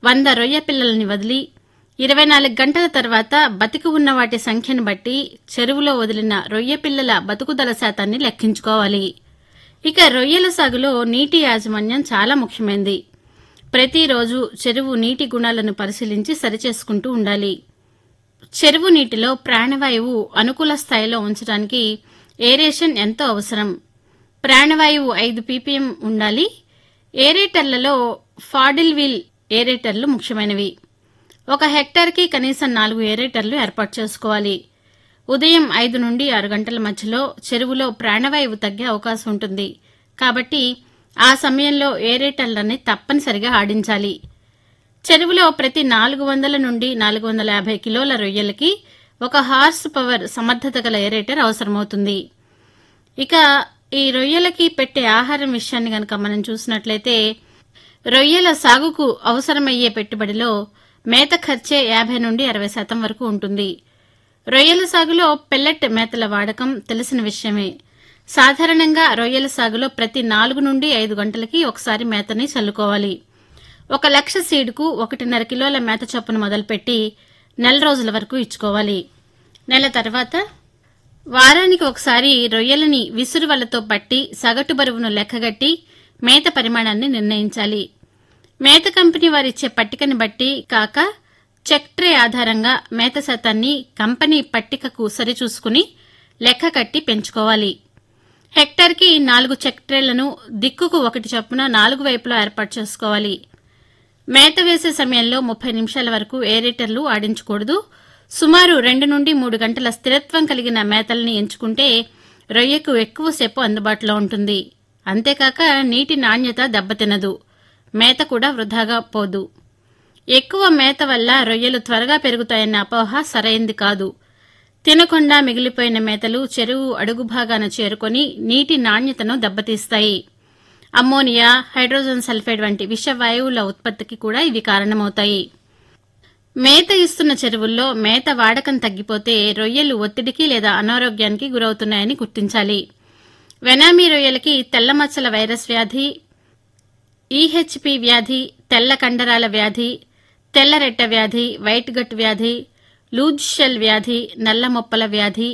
వంద రొయ్య పిల్లల్ని వదిలి ఇరవై నాలుగు గంటల తర్వాత బతికి ఉన్న వాటి సంఖ్యను బట్టి చెరువులో వదిలిన రొయ్య పిల్లల బతుకుదల శాతాన్ని లెక్కించుకోవాలి ఇక రొయ్యల సాగులో నీటి యాజమాన్యం చాలా ముఖ్యమైనది ప్రతిరోజు చెరువు నీటి గుణాలను పరిశీలించి సరిచేసుకుంటూ ఉండాలి చెరువు నీటిలో ప్రాణవాయువు అనుకూల స్థాయిలో ఉంచడానికి ఏరేషన్ ఎంతో అవసరం ప్రాణవాయువు ఐదు పీపీఎం ఉండాలి ఏరేటర్లలో ఫాడిల్ వీల్ ఏరేటర్లు ముఖ్యమైనవి ఒక హెక్టార్కి కనీసం నాలుగు ఏరేటర్లు ఏర్పాటు చేసుకోవాలి ఉదయం ఐదు నుండి ఆరు గంటల మధ్యలో చెరువులో ప్రాణవాయువు తగ్గే అవకాశం ఉంటుంది కాబట్టి ఆ సమయంలో ఏరేటర్లని తప్పనిసరిగా ఆడించాలి చెరువులో ప్రతి నాలుగు వందల నుండి నాలుగు వందల యాభై కిలోల రొయ్యలకి ఒక హార్స్ పవర్ సమర్థత గల ఏరేటర్ అవసరమవుతుంది ఇక ఈ రొయ్యలకి పెట్టే ఆహారం విషయాన్ని గనక మనం చూసినట్లయితే రొయ్యల సాగుకు అవసరమయ్యే పెట్టుబడిలో మేత ఖర్చే యాభై నుండి అరవై శాతం వరకు ఉంటుంది రొయ్యల సాగులో పెల్లెట్ మేతల వాడకం తెలిసిన విషయమే సాధారణంగా రొయ్యల సాగులో ప్రతి నాలుగు నుండి ఐదు గంటలకి ఒకసారి మేతని చల్లుకోవాలి ఒక లక్ష సీడుకు ఒకటిన్నర కిలోల మేత చొప్పున మొదలుపెట్టి నెల రోజుల వరకు ఇచ్చుకోవాలి నెల తర్వాత వారానికి ఒకసారి రొయ్యలని విసురు వలతో పట్టి సగటు బరువును లెక్కగట్టి మేత పరిమాణాన్ని నిర్ణయించాలి మేత కంపెనీ వారిచ్చే పట్టికని బట్టి కాక చెక్ ట్రే ఆధారంగా మేత శాతాన్ని కంపెనీ పట్టికకు సరిచూసుకుని లెక్క కట్టి పెంచుకోవాలి హెక్టార్కి నాలుగు చెక్ ట్రేలను దిక్కుకు ఒకటి చొప్పున నాలుగు వైపులా ఏర్పాటు చేసుకోవాలి మేత వేసే సమయంలో ముప్పై నిమిషాల వరకు ఏరేటర్లు ఆడించకూడదు సుమారు రెండు నుండి మూడు గంటల స్థిరత్వం కలిగిన మేతల్ని ఎంచుకుంటే రొయ్యకు ఎక్కువసేపు అందుబాటులో ఉంటుంది అంతేకాక నీటి నాణ్యత దెబ్బతినదు మేత కూడా వృధాగా పోదు ఎక్కువ మేత వల్ల రొయ్యలు త్వరగా పెరుగుతాయన్న అపోహ సరైంది కాదు తినకుండా మిగిలిపోయిన మేతలు చెరువు అడుగు భాగాన చేరుకొని నీటి నాణ్యతను దెబ్బతీస్తాయి అమ్మోనియా హైడ్రోజన్ సల్ఫైడ్ వంటి విషవాయువుల ఉత్పత్తికి కూడా ఇవి కారణమవుతాయి మేత ఇస్తున్న చెరువుల్లో మేత వాడకం తగ్గిపోతే రొయ్యలు ఒత్తిడికి లేదా అనారోగ్యానికి గురవుతున్నాయని గుర్తించాలి వెనామీ రొయ్యలకి తెల్లమచ్చల వైరస్ వ్యాధి ఈహెచ్పి వ్యాధి తెల్ల కండరాల వ్యాధి తెల్లరెట్ట వ్యాధి వైట్ గట్ వ్యాధి లూజ్ షెల్ వ్యాధి నల్ల మొప్పల వ్యాధి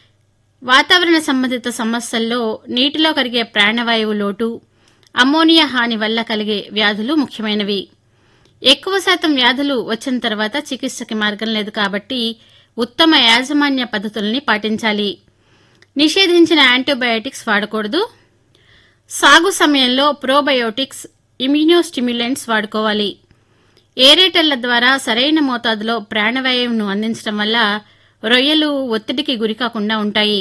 వాతావరణ సంబంధిత సమస్యల్లో నీటిలో కరిగే ప్రాణవాయువు లోటు అమ్మోనియా హాని వల్ల కలిగే వ్యాధులు ముఖ్యమైనవి ఎక్కువ శాతం వ్యాధులు వచ్చిన తర్వాత చికిత్సకి మార్గం లేదు కాబట్టి ఉత్తమ యాజమాన్య పద్ధతుల్ని పాటించాలి నిషేధించిన యాంటీబయాటిక్స్ వాడకూడదు సాగు సమయంలో ప్రోబయోటిక్స్ ఇమ్యూనోస్టిమ్యులెంట్స్ వాడుకోవాలి ఏరేటర్ల ద్వారా సరైన మోతాదులో ప్రాణవాయువును అందించడం వల్ల రొయ్యలు ఒత్తిడికి గురికాకుండా ఉంటాయి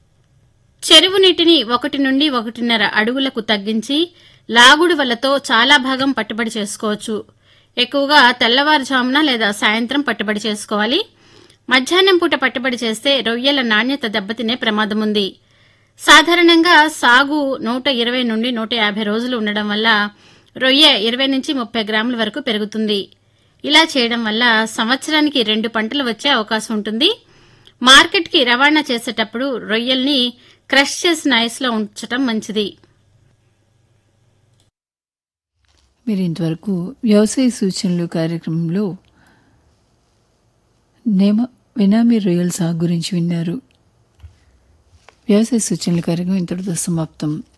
చెరువు నీటిని ఒకటి నుండి ఒకటిన్నర అడుగులకు తగ్గించి లాగుడు వలతో చాలా భాగం పట్టుబడి చేసుకోవచ్చు ఎక్కువగా తెల్లవారుజామున లేదా సాయంత్రం పట్టుబడి చేసుకోవాలి మధ్యాహ్నం పూట పట్టుబడి చేస్తే రొయ్యల నాణ్యత దెబ్బతినే ప్రమాదం ఉంది సాధారణంగా సాగు నూట ఇరవై నుండి నూట యాభై రోజులు ఉండడం వల్ల రొయ్య ఇరవై నుంచి ముప్పై గ్రాముల వరకు పెరుగుతుంది ఇలా చేయడం వల్ల సంవత్సరానికి రెండు పంటలు వచ్చే అవకాశం ఉంటుంది మార్కెట్కి రవాణా చేసేటప్పుడు రొయ్యల్ని క్రష్ చేసిన ఐస్లో ఉంచడం మంచిది మీరు ఇంతవరకు వ్యవసాయ సూచనలు కార్యక్రమంలో నేమ వెనామీ రొయ్యల సాగు గురించి విన్నారు వ్యవసాయ సూచనల కార్యక్రమం ఇంతటితో సమాప్తం